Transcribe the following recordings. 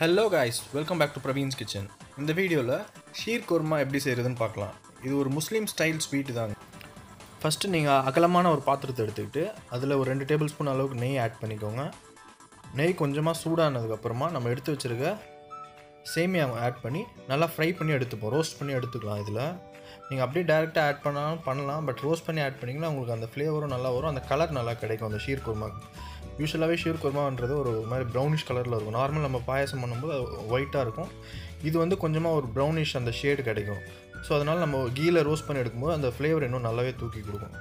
hello guys welcome back to பிரவீன்ஸ் kitchen இந்த வீடியோவில் ஷீர் குர்மா எப்படி செய்கிறதுன்னு பார்க்கலாம் இது ஒரு முஸ்லீம் ஸ்டைல் ஸ்வீட் தாங்க ஃபஸ்ட்டு நீங்கள் அகலமான ஒரு பாத்திரத்தை எடுத்துக்கிட்டு அதில் ஒரு ரெண்டு டேபிள் ஸ்பூன் அளவுக்கு நெய் ஆட் பண்ணிக்கோங்க நெய் கொஞ்சமாக சூடானதுக்கப்புறமா நம்ம எடுத்து வச்சுருக்க சேமியா ஆட் பண்ணி நல்லா ஃப்ரை பண்ணி எடுத்துப்போம் ரோஸ்ட் பண்ணி எடுத்துக்கலாம் இதில் நீங்கள் அப்படியே டேரெக்டாக ஆட் பண்ணாலும் பண்ணலாம் பட் ரோஸ்ட் பண்ணி ஆட் பண்ணிங்கன்னா உங்களுக்கு அந்த ஃப்ளேவரும் நல்லா வரும் அந்த கலர் நல்லா கிடைக்கும் அந்த ஷீர் குருமாக்கு யூஸ்வலாகவே ஷீர் குருமான்றது ஒரு மாதிரி ப்ரௌனிஷ் கலரில் இருக்கும் நார்மல் நம்ம பாயசம் பண்ணும்போது அது ஒயிட்டாக இருக்கும் இது வந்து கொஞ்சமாக ஒரு ப்ரௌனிஷ் அந்த ஷேடு கிடைக்கும் ஸோ அதனால் நம்ம கீழே ரோஸ்ட் பண்ணி எடுக்கும்போது அந்த ஃப்ளேவர் இன்னும் நல்லாவே தூக்கி கொடுக்கும்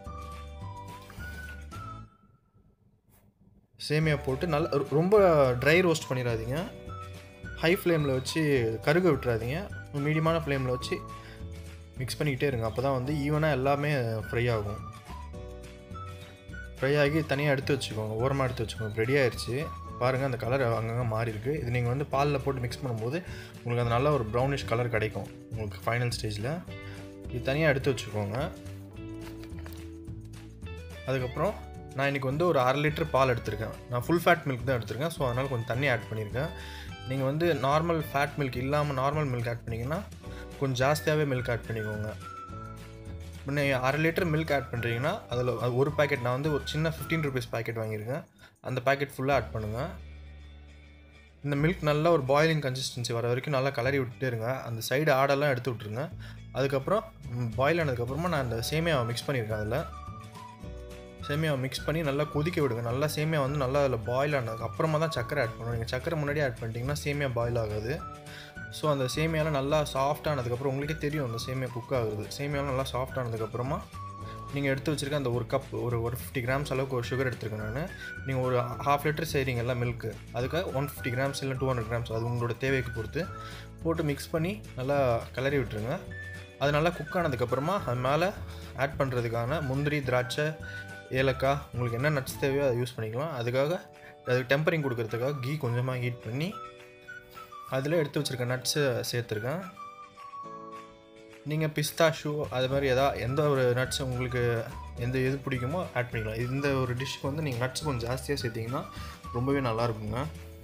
சேமியா போட்டு நல்லா ரொம்ப ட்ரை ரோஸ்ட் பண்ணிடாதீங்க ஹை ஃப்ளேமில் வச்சு கருக விட்டுறாதீங்க மீடியமான ஃப்ளேமில் வச்சு மிக்ஸ் பண்ணிக்கிட்டே இருங்க அப்போ தான் வந்து ஈவனாக எல்லாமே ஃப்ரை ஆகும் ஃப்ரை ஆகி தனியாக எடுத்து வச்சுக்கோங்க ஓரமாக எடுத்து வச்சுக்கோங்க ரெடி ஆயிடுச்சு பாருங்கள் அந்த கலர் அங்கங்கே மாறி இருக்குது இது நீங்கள் வந்து பாலில் போட்டு மிக்ஸ் பண்ணும்போது உங்களுக்கு அந்த நல்ல ஒரு ப்ரௌனிஷ் கலர் கிடைக்கும் உங்களுக்கு ஃபைனல் ஸ்டேஜில் இது தனியாக எடுத்து வச்சுக்கோங்க அதுக்கப்புறம் நான் இன்றைக்கி வந்து ஒரு அரை லிட்டர் பால் எடுத்திருக்கேன் நான் ஃபுல் ஃபேட் மில்க் தான் எடுத்திருக்கேன் ஸோ அதனால் கொஞ்சம் தண்ணி ஆட் பண்ணியிருக்கேன் நீங்கள் வந்து நார்மல் ஃபேட் மில்க் இல்லாமல் நார்மல் மில்க் ஆட் பண்ணிங்கன்னா கொஞ்சம் ஜாஸ்தியாகவே மில்க் ஆட் பண்ணிக்கோங்க இப்போ நீங்கள் அரை லிட்டர் மில்க் ஆட் பண்ணுறீங்கன்னா அதில் ஒரு பேக்கெட் நான் வந்து ஒரு சின்ன ஃபிஃப்டீன் ருபீஸ் பேக்கெட் வாங்கியிருக்கேன் அந்த பேக்கெட் ஃபுல்லாக ஆட் பண்ணுங்கள் இந்த மில்க் நல்லா ஒரு பாயிலிங் கன்சிஸ்டன்சி வர வரைக்கும் நல்லா கலரி விட்டுட்டே இருங்க அந்த சைடு ஆடெல்லாம் எடுத்து விட்ருங்க அதுக்கப்புறம் பாயில் ஆனதுக்கப்புறமா நான் அந்த சேமியாவை மிக்ஸ் பண்ணியிருக்கேன் அதில் சேமியாவை மிக்ஸ் பண்ணி நல்லா கொதிக்க விடுங்க நல்லா சேமியா வந்து நல்லா அதில் பாயில் ஆனதுக்கு அப்புறமா தான் சக்கரை ஆட் பண்ணணும் நீங்கள் சக்கரை முன்னாடியே ஆட் பண்ணிட்டீங்கன்னா சேமியா பாயில் ஆகாது ஸோ அந்த சேமியாலாம் நல்லா சாஃப்ட் ஆனதுக்கப்புறம் உங்களுக்கே தெரியும் அந்த சேமியா குக் ஆகுது சேமியாலாம் நல்லா சாஃப்ட் ஆனதுக்கப்புறமா நீங்கள் எடுத்து வச்சுருக்க அந்த ஒரு கப் ஒரு ஒரு ஃபிஃப்டி கிராம்ஸ் அளவுக்கு ஒரு சுகர் எடுத்துருக்கேன் நான் நீங்கள் ஒரு ஹாஃப் லிட்டர் செய்கிறீங்கல்ல மில்க்கு அதுக்காக ஒன் ஃபிஃப்டி கிராம்ஸ் இல்லை டூ ஹண்ட்ரட் கிராம்ஸ் அது உங்களோட தேவைக்கு பொறுத்து போட்டு மிக்ஸ் பண்ணி நல்லா கிளறி விட்டுருங்க அது நல்லா குக் ஆனதுக்கப்புறமா அது மேலே ஆட் பண்ணுறதுக்கான முந்திரி திராட்சை ஏலக்காய் உங்களுக்கு என்ன நட்ஸ் தேவையோ அதை யூஸ் பண்ணிக்கலாம் அதுக்காக அதுக்கு டெம்பரிங் கொடுக்கறதுக்காக கீ கொஞ்சமாக ஹீட் பண்ணி அதில் எடுத்து வச்சுருக்க நட்ஸு சேர்த்துருக்கேன் நீங்கள் பிஸ்தா ஷூ அது மாதிரி எதா எந்த ஒரு நட்ஸ் உங்களுக்கு எந்த எது பிடிக்குமோ ஆட் பண்ணிக்கலாம் இந்த ஒரு டிஷ்க்கு வந்து நீங்கள் நட்ஸ் கொஞ்சம் ஜாஸ்தியாக சேர்த்திங்கன்னா ரொம்பவே நல்லாயிருக்குங்க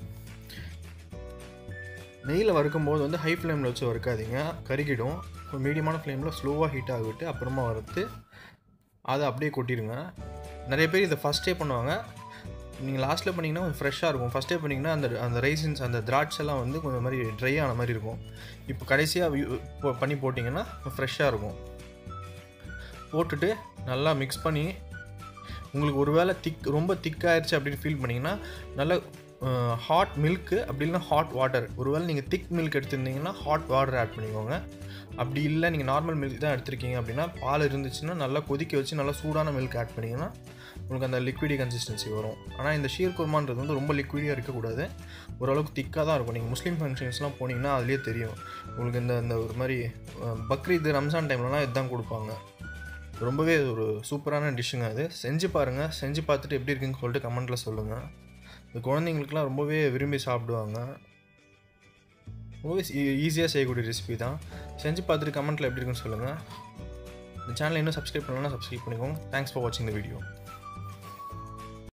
நெய்யில் வறுக்கும்போது வந்து ஹை ஃப்ளேமில் வச்சு வறுக்காதீங்க கருகிடும் மீடியமான ஃப்ளேமில் ஸ்லோவாக ஹீட் ஆகிவிட்டு அப்புறமா வறுத்து அதை அப்படியே கொட்டிடுங்க நிறைய பேர் இதை ஃபஸ்ட்டே பண்ணுவாங்க நீங்கள் லாஸ்ட்டில் பண்ணிங்கன்னா கொஞ்சம் ஃப்ரெஷ்ஷாக இருக்கும் ஃபஸ்ட்டே பண்ணிங்கன்னா அந்த அந்த ரைசின்ஸ் அந்த திராட்சைலாம் வந்து கொஞ்சம் மாதிரி ட்ரை ஆன மாதிரி இருக்கும் இப்போ கடைசியாக பண்ணி போட்டிங்கன்னா ஃப்ரெஷ்ஷாக இருக்கும் போட்டுட்டு நல்லா மிக்ஸ் பண்ணி உங்களுக்கு ஒரு வேளை திக் ரொம்ப திக்காயிருச்சு அப்படின்னு ஃபீல் பண்ணிங்கன்னா நல்லா ஹாட் மில்க்கு அப்படி இல்லைனா ஹாட் வாட்டர் ஒருவேளை நீங்கள் திக் மில்க் எடுத்துருந்தீங்கன்னா ஹாட் வாட்டர் ஆட் பண்ணிக்கோங்க அப்படி இல்லை நீங்கள் நார்மல் மில்க் தான் எடுத்திருக்கீங்க அப்படின்னா பால் இருந்துச்சுன்னா நல்லா கொதிக்க வச்சு நல்லா சூடான மில்க் ஆட் பண்ணிங்கன்னா உங்களுக்கு அந்த லிக்விடி கன்சிஸ்டன்சி வரும் ஆனால் இந்த ஷீர் குர்மான்றது வந்து ரொம்ப லிக்விடியாக இருக்கக்கூடாது ஓரளவுக்கு திக்காக தான் இருக்கும் நீங்கள் முஸ்லீம் ஃபங்க்ஷன்ஸ்லாம் போனீங்கன்னா அதுலேயே தெரியும் உங்களுக்கு இந்த இந்த ஒரு மாதிரி பக்ரீத் ரம்ஜான் டைம்லலாம் இதுதான் கொடுப்பாங்க ரொம்பவே ஒரு சூப்பரான டிஷ்ஷுங்க அது செஞ்சு பாருங்கள் செஞ்சு பார்த்துட்டு எப்படி இருக்குன்னு சொல்லிட்டு கமெண்ட்டில் சொல்லுங்கள் இந்த குழந்தைங்களுக்குலாம் ரொம்பவே விரும்பி சாப்பிடுவாங்க ரொம்பவே ஈஸியாக செய்யக்கூடிய ரெசிபி தான் செஞ்சு பார்த்துட்டு கமெண்ட்டில் எப்படி இருக்குன்னு சொல்லுங்கள் இந்த சேனலை இன்னும் சப்ஸ்கிரைப் பண்ணலன்னா சப்ஸ்கிரைப் பண்ணிக்கோங்க தேங்க்ஸ் ஃபார் வாட்சிங் த வீடியோ